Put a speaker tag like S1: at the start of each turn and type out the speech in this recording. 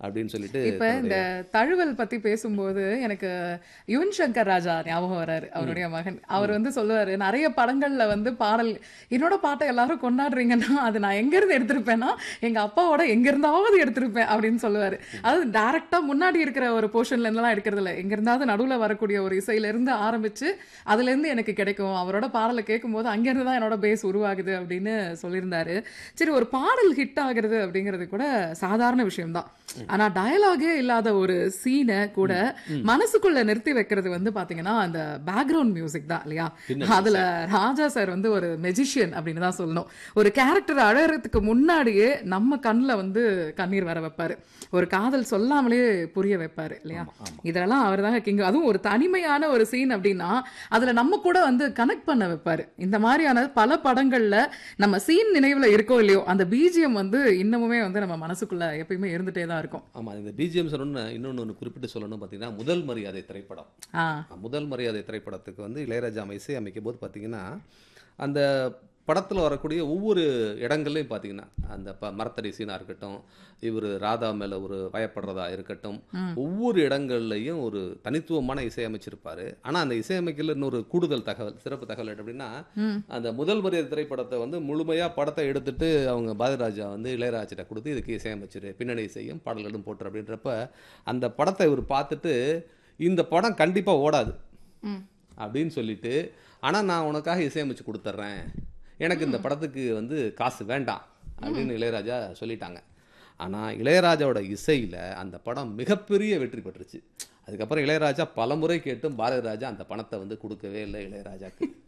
S1: அப்படின்னு சொல்லிட்டு
S2: இப்ப இந்த தழுவல் பத்தி பேசும்போது எனக்கு யுவன் சங்கர் ராஜா ஞாபகம் வராரு அவருடைய மகன் அவர் வந்து சொல்லுவாரு நிறைய படங்கள்ல வந்து பாடல் என்னோட பாட்டை எல்லாரும் கொண்டாடுறீங்கன்னா அது நான் எங்க இருந்து எடுத்திருப்பேன்னா எங்க அப்பாவோட எங்க இருந்தாவது எடுத்திருப்பேன் அப்படின்னு சொல்லுவாரு அது டைரக்டா முன்னாடி இருக்கிற ஒரு போர்ஷன்ல இருந்தெல்லாம் எடுக்கிறது இல்ல எங்க இருந்தாவது நடுவுல வரக்கூடிய ஒரு இசையில இருந்து ஆரம்பிச்சு அதுல இருந்து எனக்கு கிடைக்கும் அவரோட பாடலை கேட்கும்போது அங்க இருந்து தான் என்னோட பேஸ் உருவாகுது அப்படின்னு சொல்லியிருந்தாரு சரி ஒரு பாடல் ஹிட் ஆகுறது அப்படிங்கிறது கூட சாதாரண விஷயம்தான் ஆனா டயலாகே இல்லாத ஒரு சீனை கூட மனசுக்குள்ள நிறுத்தி வைக்கிறது வந்து பாத்தீங்கன்னா அந்த பேக்ரவுண்ட் மியூசிக் தான் இல்லையா அதுல ராஜா சார் வந்து ஒரு மெஜிஷியன் அப்படின்னு தான் சொல்லணும் ஒரு கேரக்டர் அழகிறதுக்கு முன்னாடியே நம்ம கண்ணுல வந்து கண்ணீர் வர வைப்பாரு ஒரு காதல் சொல்லாமலே புரிய வைப்பாரு இல்லையா இதெல்லாம் அவர் தாங்க கிங் அதுவும் ஒரு தனிமையான ஒரு சீன் அப்படின்னா அதுல நம்ம கூட வந்து கனெக்ட் பண்ண வைப்பாரு இந்த மாதிரியான பல படங்கள்ல நம்ம சீன் நினைவுல இருக்கோ இல்லையோ அந்த பிஜிஎம் வந்து இன்னமுமே வந்து நம்ம மனசுக்குள்ள எப்பயுமே இருந்துட்டே தான் இருக்கும்
S1: ஆமா இந்த பிஜிஎம் சொன்னோன்னு இன்னொன்று ஒன்று குறிப்பிட்டு சொல்லணும் பார்த்தீங்கன்னா முதல் மரியாதை திரைப்படம்
S2: ஆ
S1: முதல் மரியாதை திரைப்படத்துக்கு வந்து இளையராஜா இசை அமைக்கும் போது பார்த்தீங்கன்னா அந்த படத்தில் வரக்கூடிய ஒவ்வொரு இடங்கள்லையும் பார்த்தீங்கன்னா அந்த ப மரத்தடி சீனாக இருக்கட்டும் இவர் ராதா மேலே ஒரு வயப்படுறதா இருக்கட்டும் ஒவ்வொரு இடங்கள்லையும் ஒரு தனித்துவமான இசையமைச்சிருப்பாரு ஆனால் அந்த இசையமைக்கல இன்னொரு கூடுதல் தகவல் சிறப்பு தகவல் என்ன அப்படின்னா அந்த முதல் மரியாதை திரைப்படத்தை வந்து முழுமையாக படத்தை எடுத்துட்டு அவங்க பாரதிராஜா வந்து இளையராஜிட்ட கொடுத்து இதுக்கு இசையமைச்சிரு பின்னணி இசையும் பாடல்களும் போட்டுரு அப்படின்றப்ப அந்த படத்தை இவர் பார்த்துட்டு இந்த படம் கண்டிப்பாக ஓடாது அப்படின்னு சொல்லிட்டு ஆனால் நான் உனக்காக இசையமைச்சு கொடுத்துட்றேன் எனக்கு இந்த படத்துக்கு வந்து காசு வேண்டாம் அப்படின்னு இளையராஜா சொல்லிட்டாங்க ஆனால் இளையராஜாவோட இசையில் அந்த படம் மிகப்பெரிய வெற்றி பெற்றுச்சு அதுக்கப்புறம் இளையராஜா பலமுறை கேட்டும் பாரதிராஜா அந்த பணத்தை வந்து கொடுக்கவே இல்லை இளையராஜாக்கு